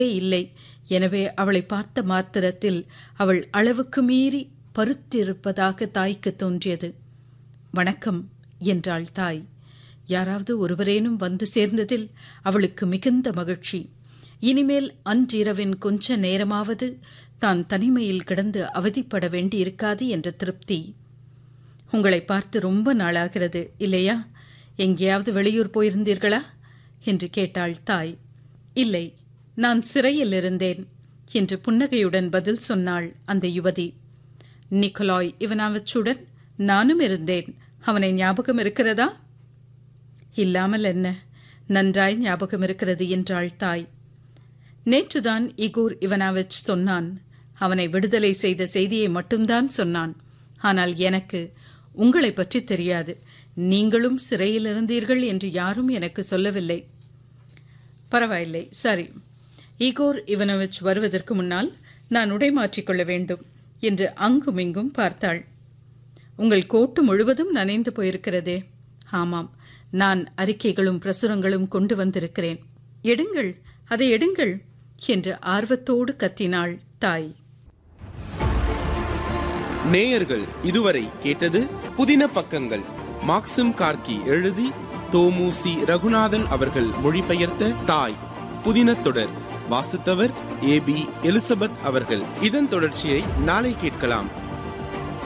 இல்லை எனவே அவளை பார்த்த மாத்திரத்தில் அவள் அளவுக்கு மீறி பருத்திருப்பதாக தாய்க்கு தோன்றியது வணக்கம் என்றாள் தாய் யாராவது ஒருவரேனும் வந்து சேர்ந்ததில் அவளுக்கு மிகுந்த மகிழ்ச்சி இனிமேல் அன்றிரவின் கொஞ்ச நேரமாவது தான் தனிமையில் கிடந்து அவதிப்பட வேண்டியிருக்காது என்ற திருப்தி உங்களை பார்த்து ரொம்ப நாளாகிறது இல்லையா எங்கேயாவது வெளியூர் போயிருந்தீர்களா என்று கேட்டாள் தாய் இல்லை நான் சிறையில் இருந்தேன் என்று புன்னகையுடன் பதில் சொன்னாள் அந்த யுவதி நிக்கலாய் இவனாவச்சுடன் நானும் இருந்தேன் அவனை ஞாபகம் இருக்கிறதா இல்லாமல் என்ன நன்றாய் ஞாபகம் இருக்கிறது என்றாள் தாய் நேற்றுதான் இகோர் இவனாவிச் சொன்னான் அவனை விடுதலை செய்த செய்தியை மட்டும்தான் சொன்னான் ஆனால் எனக்கு உங்களை பற்றி தெரியாது நீங்களும் சிறையில் இருந்தீர்கள் என்று யாரும் எனக்கு சொல்லவில்லை பரவாயில்லை சரி ஈகோர் இவனோவிச் வருவதற்கு முன்னால் நான் உடை மாற்றிக்கொள்ள வேண்டும் என்று அங்குமிங்கும் பார்த்தாள் உங்கள் கோட்டு முழுவதும் நனைந்து போயிருக்கிறதே ஆமாம் நான் அறிக்கைகளும் பிரசுரங்களும் கொண்டு வந்திருக்கிறேன் எடுங்கள் அதை எடுங்கள் என்று ஆர்வத்தோடு கத்தினாள் தாய் நேயர்கள் இதுவரை கேட்டது புதின பக்கங்கள் மாக்சிம் கார்கி எழுதி தோமுசி ரகுநாதன் அவர்கள் மொழிபெயர்த்த தாய் புதின தொடர் வாசித்தவர் ஏ பி எலிசபெத் அவர்கள் இதன் தொடர்ச்சியை நாளை கேட்கலாம்